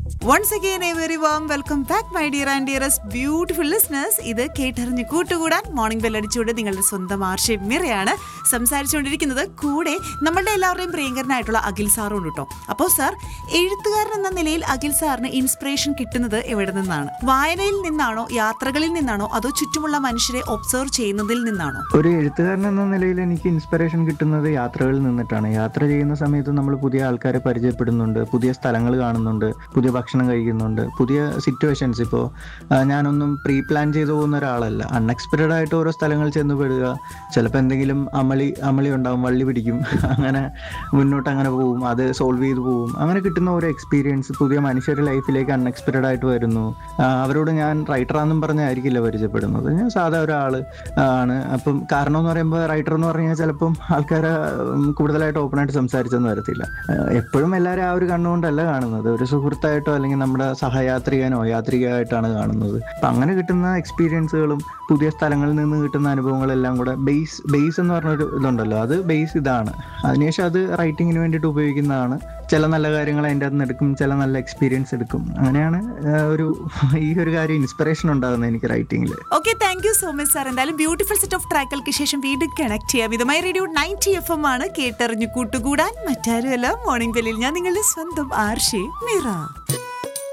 once again a very warm welcome back my dear and dearest beautiful listeners ഇത് കേട്ടറിഞ്ഞ് കൂട്ടുകൂടാൻ morning bell അടിച്ചുകൊണ്ട് നിങ്ങളുടെ സ്വന്തം ആർഷേപ് മിറയാണ് സംസാരിച്ചുകൊണ്ടിരിക്കുന്നത് കൂടെ നമ്മളുടെ എല്ലാവരുടെയും പ്രിയങ്കരനായിട്ടുള്ള അഖിൽ സാറും കേട്ടോ അപ്പോൾ സാർ എഴുത്തുകാരൻ എന്ന നിലയിൽ അഖിൽ സാറിന് ഇൻസ്പിറേഷൻ കിട്ടുന്നത് എവിടെ നിന്നാണ് വായനയിൽ നിന്നാണോ യാത്രകളിൽ നിന്നാണോ അതോ ചുറ്റുമുള്ള മനുഷ്യരെ ഒബ്സർവ് ചെയ്യുന്നതിൽ നിന്നാണോ ഒരു എഴുത്തുകാരൻ എന്ന നിലയിൽ എനിക്ക് ഇൻസ്പിറേഷൻ കിട്ടുന്നത് യാത്രകളിൽ നിന്നിട്ടാണ് യാത്ര ചെയ്യുന്ന സമയത്ത് നമ്മൾ പുതിയ ആൾക്കാരെ പരിചയപ്പെടുന്നുണ്ട് പുതിയ സ്ഥലങ്ങൾ കാണുന്നുണ്ട് പുതിയ ഭക്ഷണം കഴിക്കുന്നുണ്ട് പുതിയ സിറ്റുവേഷൻസ് ഇപ്പോൾ ഞാനൊന്നും പ്രീ പ്ലാൻ ചെയ്തു പോകുന്ന ഒരാളല്ല അൺഎക്സ്പെക്റ്റഡ് ആയിട്ട് ഓരോ സ്ഥലങ്ങൾ ചെന്ന് പെടുക ചിലപ്പോൾ എന്തെങ്കിലും അമളി അമളി ഉണ്ടാവും വള്ളി പിടിക്കും അങ്ങനെ മുന്നോട്ട് അങ്ങനെ പോവും അത് സോൾവ് ചെയ്ത് പോവും അങ്ങനെ കിട്ടുന്ന ഓരോ എക്സ്പീരിയൻസ് പുതിയ മനുഷ്യരുടെ ലൈഫിലേക്ക് അൺഎക്സ്പെക്റ്റഡ് ആയിട്ട് വരുന്നു ആ, അവരോട് ഞാൻ റൈറ്ററാന്നും പറഞ്ഞായിരിക്കില്ല പരിചയപ്പെടുന്നത് ഞാൻ സാധാ ഒരാൾ ആണ് അപ്പം കാരണം എന്ന് പറയുമ്പോൾ റൈറ്റർ എന്ന് പറഞ്ഞാൽ ചിലപ്പം ആൾക്കാരെ ഉം, കൂടുതലായിട്ട് ഓപ്പൺ ആയിട്ട് സംസാരിച്ചൊന്നും വരത്തില്ല ആ, എപ്പോഴും എല്ലാവരും ആ ഒരു കണ്ണുകൊണ്ടല്ല കാണുന്നത് ഒരു സുഹൃത്തായിട്ടോ അല്ലെങ്കിൽ നമ്മുടെ സഹയാത്രികനോ യാത്രികയായിട്ടാണ് കാണുന്നത് അപ്പം അങ്ങനെ കിട്ടുന്ന എക്സ്പീരിയൻസുകളും പുതിയ സ്ഥലങ്ങളിൽ നിന്ന് കിട്ടുന്ന അനുഭവങ്ങളെല്ലാം കൂടെ ബേസ് ബേസ് എന്ന് പറഞ്ഞൊരു ഇതുണ്ടല്ലോ അത് ബേസ് ഇതാണ് അതിനുശേഷം അത് റൈറ്റിങ്ങിന് വേണ്ടിയിട്ട് ഉപയോഗിക്കുന്നതാണ് ചില നല്ല കാര്യങ്ങൾ അതിൻ്റെ അകത്ത് നിന്ന് എടുക്കും ചില നല്ല എക്സ്പീരിയൻസ് എടുക്കും അങ്ങനെയാണ് ആ, ഒരു ഈ ഒരു കാര്യം ഇൻസ്പിറേഷൻ ഉണ്ടാകുന്നത് എനിക്ക് റൈറ്റിങ്ങിൽ okay thank you so much sir എന്തായാലും ബ്യൂട്ടിഫുൾ സെറ്റ് ഓഫ് ട്രാക്കുകൾക്ക് ശേഷം വീണ്ടും കണക്ട് ചെയ്യാം ഇതുമായി റേഡിയോ നയൻറ്റി എഫ് എം ആണ് കേട്ടറിഞ്ഞു കൂട്ടുകൂടാൻ മറ്റാരുമല്ല മോർണിംഗ് ബെല്ലിൽ ഞാൻ നിങ്ങളുടെ സ്വന്തം ആർഷി മിറ